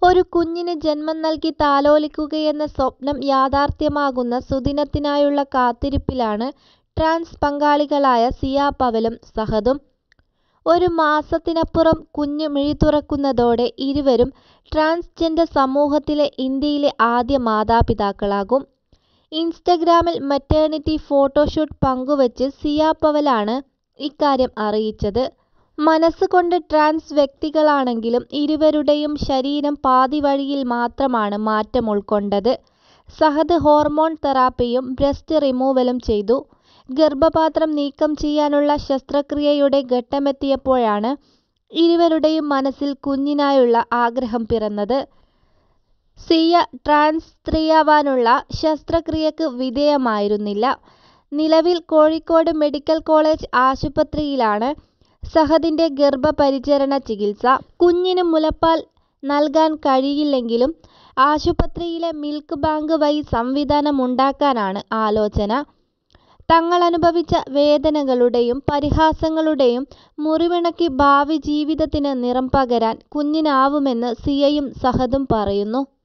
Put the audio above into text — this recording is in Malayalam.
ഒരു കുഞ്ഞിന് ജന്മം നൽകി താലോലിക്കുകയെന്ന സ്വപ്നം യാഥാർത്ഥ്യമാകുന്ന സുദിനത്തിനായുള്ള കാത്തിരിപ്പിലാണ് ട്രാൻസ് പങ്കാളികളായ സിയ പവലും സഹദും. ഒരു മാസത്തിനപ്പുറം കുഞ്ഞ് മിഴിതുറക്കുന്നതോടെ ഇരുവരും ട്രാൻസ്ജെൻഡർ സമൂഹത്തിലെ ഇന്ത്യയിലെ ആദ്യ മാതാപിതാക്കളാകും. ഇൻസ്റ്റഗ്രാമിൽ മെറ്റേണിറ്റി ഫോട്ടോഷൂട്ട് പങ്കുവച്ച് സിയ പവലാണ് ഇക്കാര്യം അറിയിച്ചത്. മനസ്സുകൊണ്ട് ട്രാൻസ് വ്യക്തികളാണെങ്കിലും ഇരുവരുടെയും ശരീരം പാതിവഴിയിൽ മാത്രമാണ് മാറ്റമുൾക്കൊണ്ടത്. സഹദ് ഹോർമോൺ തെറാപ്പിയും ബ്രസ്റ്റ് റിമൂവലും ചെയ്തു. ഗർഭപാത്രം നീക്കം ചെയ്യാനുള്ള ശസ്ത്രക്രിയയുടെ ഘട്ടമെത്തിയപ്പോഴാണ് ഇരുവരുടെയും മനസ്സിൽ കുഞ്ഞിനായുള്ള ആഗ്രഹം പിറന്നത്. സിയ ട്രാൻസ് സ്ത്രീയാവാനുള്ള ശസ്ത്രക്രിയക്ക് വിധേയമായിരുന്നില്ല. നിലവിൽ കോഴിക്കോട് മെഡിക്കൽ കോളേജ് ആശുപത്രിയിലാണ് സഹദിന്റെ ഗർഭപരിചരണ ചികിത്സ. കുഞ്ഞിന് മുലപ്പാൽ നൽകാൻ കഴിയില്ലെങ്കിലും ആശുപത്രിയിലെ മിൽക്ക് ബാങ്ക് വഴി സംവിധാനമുണ്ടാക്കാനാണ് ആലോചന. തങ്ങളനുഭവിച്ച വേദനകളുടെയും പരിഹാസങ്ങളുടെയും മുറിവിണക്കി ഭാവി ജീവിതത്തിന് നിറം പകരാൻ കുഞ്ഞിനാവുമെന്ന് സിയയും സഹദും പറയുന്നു.